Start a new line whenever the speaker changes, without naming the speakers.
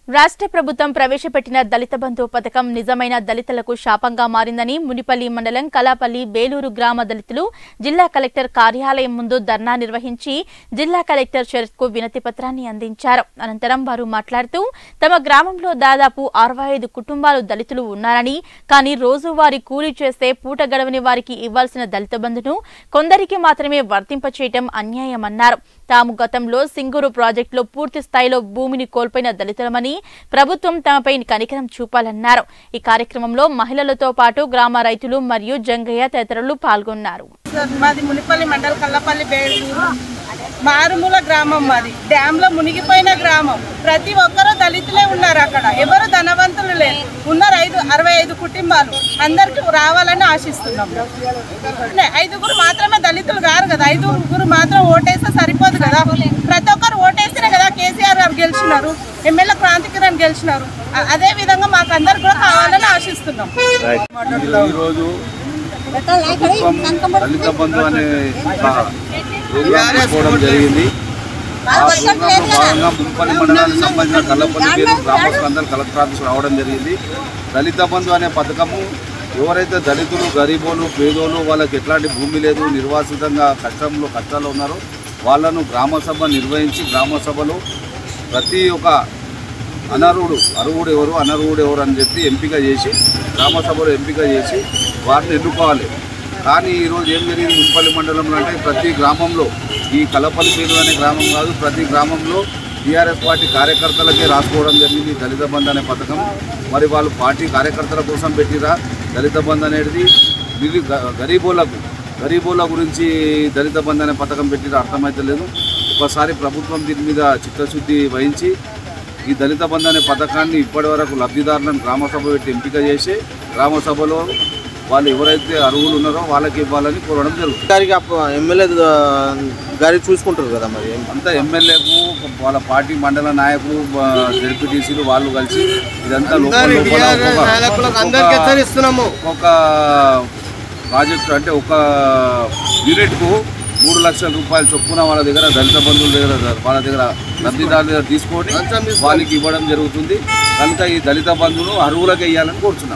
రాష్ట్ర ప్రభుత్వం ప్రవేశపెట్టిన దళిత బంధు పథకం నిజమైన దళితులకు శాపంగా మారిందని మునిపల్లి మండలం కలాపల్లి బేలూరు గ్రామ దళితులు జిల్లా కలెక్టర్ కార్యాలయం ముందు ధర్నా నిర్వహించి జిల్లా కలెక్టర్ శరత్కు వినతి పత్రాన్ని అందించారు అనంతరం వారు మాట్లాడుతూ తమ గ్రామంలో దాదాపు అరవై ఐదు కుటుంబాలు దళితులు ఉన్నారని కానీ రోజువారీ కూలీ చేస్తే పూట గడవని వారికి ఇవ్వాల్సిన దళిత బంధును కొందరికి మాత్రమే వర్తింపచేయటం అన్యాయమన్నారు తాము గతంలో సింగూరు ప్రాజెక్టులో పూర్తి స్థాయిలో భూమిని కోల్పోయిన దళితులమని ప్రభుత్వం తమపై కనికరం చూపాలన్నారు ఈ కార్యక్రమంలో మహిళలతో పాటు గ్రామ రైతులు మరియు జంగయ్య తదితరులు పాల్గొన్నారు
సార్ మాది మునిపల్లి మండల్ కల్లపల్లి బేడూరు మారుమూల గ్రామం మాది డ్యామ్ లో మునిగిపోయిన గ్రామం ప్రతి ఒక్కరూ దళితులే ఉన్నారు అక్కడ ఎవరు ధనవంతులు లేరు ఉన్నారు ఐదు అరవై ఐదు కుటుంబాలు అందరికి రావాలని ఆశిస్తున్నాం నే- ఐదుగురు మాత్రమే దళితులు కారు కదా ఐదుగురు మాత్రం ఓటేస్తే సరిపోదు కదా ప్రతి ఒక్కరు ఓటేస్తేనే కదా కేసీఆర్ గారు గెలిచినారు ఎమ్మెల్యే క్రాంతి కిరణ్ గెలిచినారు అ- అదే విధంగా మాకు అందరు కూడా కావాలని ఆశిస్తున్నాం
ఈరోజు ప్రభుత్వం దళిత బంధు అనే ఒక ప్రోగ్రాం తీసుకోవడం జరిగింది ఆ ప్రోగ్రాంలో భాగంగా మున్పల్లి మండలానికి సంబంధించిన కల్లపల్లి పేరు గ్రామస్తులందరూ కలెక్టర్ ఆఫీస్ రావడం జరిగింది దళిత బంధు అనే పథకము ఎవరైతే దళితులు గరీబోలు పేదోలు వాళ్ళకి ఎట్లాంటి భూమి లేదు నిర్వాసితంగా కష్టంలో కష్టాలు ఉన్నారో వాళ్ళను గ్రామ సభ నిర్వహించి గ్రామ సభలో ప్రతి ఒక్క అనర్హుడు అర్హుడు ఎవరు అనర్హుడు ఎవరు అని చెప్పి ఎంపిక చేసి గ్రామ సభలో ఎంపిక చేసి వారిని ఎన్నుకోవాలి కానీ ఈరోజు ఏం జరిగింది మున్పల్లి మండలంలో అంటే ప్రతి గ్రామంలో ఈ కలపల్లి పేరు అనే గ్రామం కాదు ప్రతి గ్రామంలో టీఆర్ఎస్ పార్టీ కార్యకర్తలకే రాసుకోవడం జరిగింది దళిత బంధు అనే పథకం మరి వాళ్ళు పార్టీ కార్యకర్తల కోసం పెట్టిరా దళిత బంధు అనేది ఇది గ- గరీబోలకు గరీబోల గురించి దళిత బంధు అనే పథకం పెట్టిరా అర్థమైతే లేదు ఒకసారి ప్రభుత్వం దీని మీద చిత్తశుద్ధి వహించి ఈ దళిత బంధు అనే పథకాన్ని ఇప్పటి వరకు లబ్ధిదారులను గ్రామసభ పెట్టి ఎంపిక చేసి గ్రామసభలో వాళ్ళు ఎవరైతే అర్హులు ఉన్నారో వాళ్ళకి ఇవ్వాలని కోరడం జరుగుతుంది
గారికి అప్ప- ఎమ్మెల్యే గారి చూసుకుంటారు కదా మరి
అంతా ఎమ్మెల్యేకు వాళ్ళ పార్టీ మండల నాయకులు జడ్పీటీసీలు వాళ్ళు కలిసి ఇదంతా లోపల లోపల ఒక్కొక్క-
అందరికి హెచ్చరిస్తున్నాము
ఒక్కొక్క ప్రాజెక్టు అంటే ఒక యూనిట్కు మూడు లక్షల రూపాయలు చొప్పున వాళ్ళ దగ్గర దళిత బంధువుల దగ్గర వాళ్ళ దగ్గర లబ్ధిదారుల దగ్గర తీసుకొని వాళ్ళకి ఇవ్వడం జరుగుతుంది కనుక ఈ దళిత బంధువును అర్హులకు వేయాలని కోరుతున్నాం